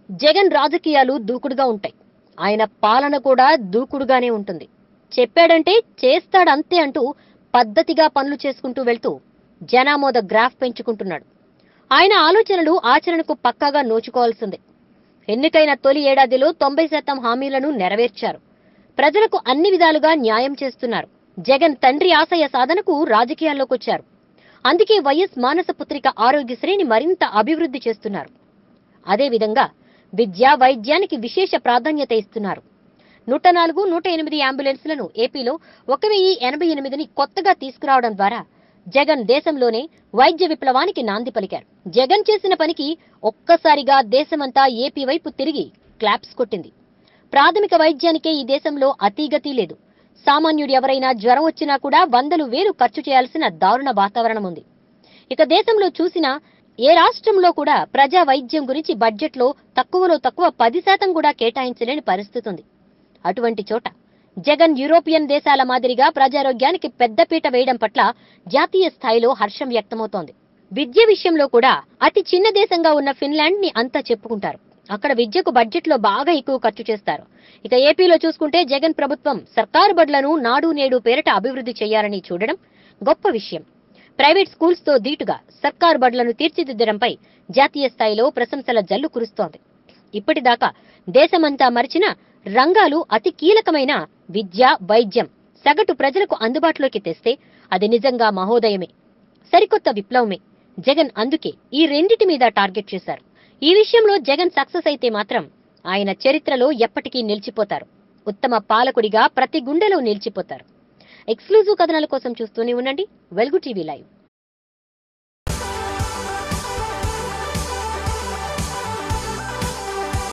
జగన్ రాజకీయాలు దూకుడుగా ఉంటాయి ఆయన పాలన కూడా దూకుడుగానే ఉంటుంది చెప్పాడంటే చేస్తాడంతే అంటూ పద్ధతిగా పనులు చేసుకుంటూ వెళ్తూ జనామోద గ్రాఫ్ పెంచుకుంటున్నాడు ఆయన ఆలోచనలు ఆచరణకు పక్కాగా నోచుకోవాల్సిందే ఎన్నికైన తొలి ఏడాదిలో తొంభై శాతం హామీలను నెరవేర్చారు ప్రజలకు అన్ని విధాలుగా న్యాయం చేస్తున్నారు జగన్ తండ్రి ఆశయ సాధనకు రాజకీయాల్లోకొచ్చారు అందుకే వైఎస్ మానస పుత్రిక ఆరోగ్యశ్రీని మరింత అభివృద్ధి చేస్తున్నారు అదేవిధంగా విద్య వైద్యానికి విశేష ప్రాధాన్యత ఇస్తున్నారు నూట నాలుగు నూట ఎనిమిది అంబులెన్స్లను ఏపీలో ఒక వెయ్యి ఎనభై ఎనిమిదిని కొత్తగా తీసుకురావడం ద్వారా జగన్ దేశంలోనే వైద్య విప్లవానికి నాంది పలికారు జగన్ చేసిన పనికి ఒక్కసారిగా దేశమంతా ఏపీ వైపు తిరిగి క్లాప్స్ కొట్టింది ప్రాథమిక వైద్యానికే ఈ దేశంలో అతీగతి లేదు సామాన్యుడు ఎవరైనా జ్వరం వచ్చినా కూడా వందలు వేలు ఖర్చు చేయాల్సిన దారుణ వాతావరణం ఉంది ఇక దేశంలో చూసినా ఏ రాష్ట్రంలో కూడా ప్రజా వైద్యం గురించి బడ్జెట్లో తక్కువలో తక్కువ పది శాతం కూడా కేటాయించలేని పరిస్థితి ఉంది అటువంటి చోట జగన్ యూరోపియన్ దేశాల మాదిరిగా ప్రజారోగ్యానికి పెద్దపీట వేయడం పట్ల జాతీయ స్థాయిలో హర్షం వ్యక్తమవుతోంది విద్య విషయంలో కూడా అతి చిన్న దేశంగా ఉన్న ఫిన్లాండ్ ని అంతా చెప్పుకుంటారు అక్కడ విద్యకు బడ్జెట్లో బాగా ఎక్కువ ఖర్చు చేస్తారు ఇక ఏపీలో చూసుకుంటే జగన్ ప్రభుత్వం సర్కారు బడులను నాడు నేడు పేరిట అభివృద్ధి చేయాలని చూడడం గొప్ప విషయం ప్రైవేట్ స్కూల్స్ తో దీటుగా సర్కారు బడులను తీర్చిదిద్దడంపై జాతీయ స్థాయిలో ప్రశంసల జల్లు కురుస్తోంది ఇప్పటిదాకా దేశమంతా మరిచిన రంగాలు అతి కీలకమైన విద్య వైద్యం సగటు ప్రజలకు అందుబాటులోకి తెస్తే అది నిజంగా మహోదయమే సరికొత్త విప్లవమే జగన్ అందుకే ఈ రెండిటి మీద టార్గెట్ చేశారు ఈ విషయంలో జగన్ సక్సెస్ అయితే మాత్రం ఆయన చరిత్రలో ఎప్పటికీ నిలిచిపోతారు ఉత్తమ పాలకుడిగా ప్రతి గుండెలో నిలిచిపోతారు ఎక్స్క్లూజివ్ కథనాల కోసం చూస్తూనే ఉండండి వెలుగు టీవీ లైవ్